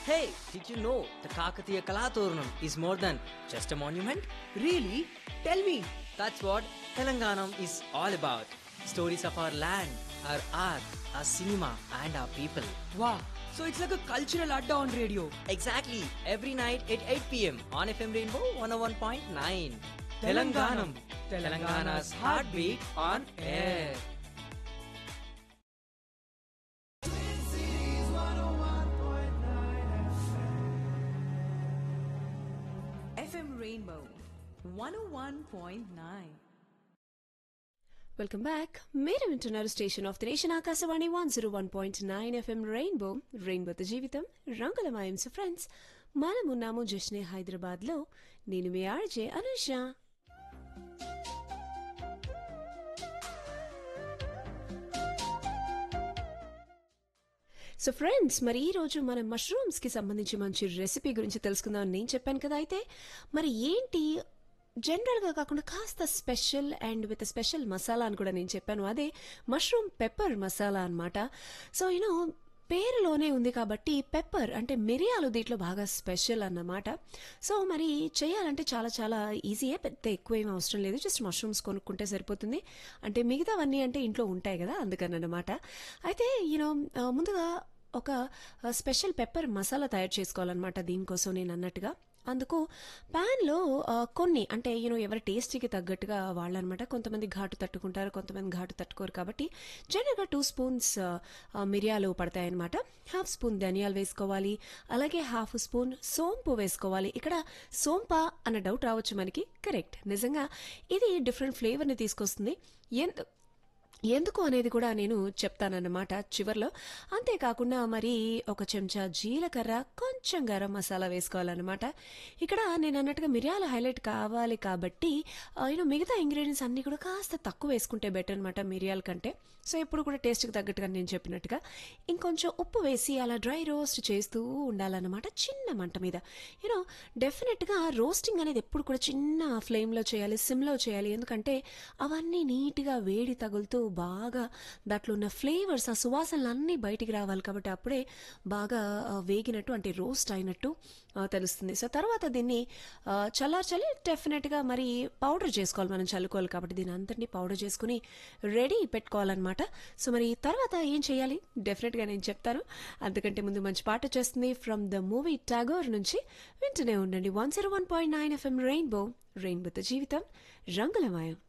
Hey, did you know the Kakatiya Kalaturnam is more than just a monument? Really? Tell me. That's what Telanganam is all about. Stories of our land, our art, our cinema, and our people. Wow. So it's like a cultural adda on radio. Exactly, every night at 8 pm on FM Rainbow 101.9. Telanganam. Telangana's heartbeat on air. FM Rainbow 101.9. Welcome back మీరు వింటున్నారు station of the nation Akashvani one zero one point nine FM Rainbow రెయిన్బోతో జీవితం రంగులమాయం so friends మనమున్నాము జష్నే హైదరాబాద్ లో నేను మీ RJ Anusha so friends మరి ఈ రోజు మనం మష్రూమ్స్ కి సంబంధించి మంచి రెసిపీ గురించి తెలుసుకుందాం నేను చెప్పాను కదా అయితే మరి ఏంటి జనరల్గా కాకుండా కాస్త special and with special masala అని కూడా నేను చెప్పాను అదే మష్రూమ్ పెప్పర్ మసాలా అన్నమాట సో యూనో పేరులోనే ఉంది కాబట్టి పెప్పర్ అంటే మిరియాలు దీంట్లో బాగా స్పెషల్ అన్నమాట సో మరి చేయాలంటే చాలా చాలా ఈజీయే పెద్ద ఎక్కువ ఏం అవసరం లేదు జస్ట్ మష్రూమ్స్ కొనుక్కుంటే సరిపోతుంది అంటే మిగతావన్నీ అంటే ఇంట్లో ఉంటాయి కదా అందుకని అన్నమాట అయితే యూనో ముందుగా ఒక స్పెషల్ పెప్పర్ మసాలా తయారు చేసుకోవాలన్నమాట దీనికోసం నేను అన్నట్టుగా అందుకు ప్యాన్లో కొన్ని అంటే యూనో ఎవరి టేస్ట్కి తగ్గట్టుగా వాళ్ళనమాట కొంతమంది ఘాటు తట్టుకుంటారు కొంతమంది ఘాటు తట్టుకోరు కాబట్టి జనరల్గా టూ స్పూన్స్ మిరియాలు పడతాయన్నమాట హాఫ్ స్పూన్ ధనియాలు వేసుకోవాలి అలాగే హాఫ్ స్పూన్ సోంపు వేసుకోవాలి ఇక్కడ సోంపా అన్న డౌట్ రావచ్చు మనకి కరెక్ట్ నిజంగా ఇది డిఫరెంట్ ఫ్లేవర్ని తీసుకొస్తుంది ఎందు ఎందుకు అనేది కూడా నేను చెప్తానన్నమాట చివర్లో అంతేకాకుండా మరి ఒక చెంచా జీలకర్ర కొంచెం గరం మసాలా వేసుకోవాలన్నమాట ఇక్కడ నేను అన్నట్టుగా మిరియాలు హైలైట్ కావాలి కాబట్టి యూనో మిగతా ఇంగ్రీడియంట్స్ అన్నీ కూడా కాస్త తక్కువ వేసుకుంటే బెటర్ అనమాట మిరియాల కంటే సో ఎప్పుడు కూడా టేస్ట్కి తగ్గట్టుగా నేను చెప్పినట్టుగా ఇంకొంచెం ఉప్పు వేసి అలా డ్రై రోస్ట్ చేస్తూ ఉండాలన్నమాట చిన్న మంట మీద యూనో డెఫినెట్గా రోస్టింగ్ అనేది ఎప్పుడు కూడా చిన్న ఫ్లేమ్లో చేయాలి సిమ్లో చేయాలి ఎందుకంటే అవన్నీ నీట్గా వేడి తగులుతూ బాగా దాంట్లో ఉన్న ఫ్లేవర్స్ ఆ సువాసనలు అన్నీ బయటికి రావాలి కాబట్టి అప్పుడే బాగా ఆ, వేగినట్టు అంటే రోస్ట్ అయినట్టు ఆ, తెలుస్తుంది సో తర్వాత దీన్ని ఆ, చల్లార్చాలి డెఫినెట్గా మరి పౌడర్ చేసుకోవాలి మనం చల్లుకోవాలి కాబట్టి దీని అంతటిని పౌడర్ చేసుకుని రెడీ పెట్టుకోవాలన్నమాట సో మరి తర్వాత ఏం చేయాలి డెఫినెట్గా నేను చెప్తాను అంతకంటే ముందు మంచి పాట వచ్చేస్తుంది ఫ్రమ్ ద మూవీ టాగోర్ నుంచి వింటూనే ఉండండి one zero one point nine FM Rainbow రెయిన్బోతో జీవితం రంగులమయం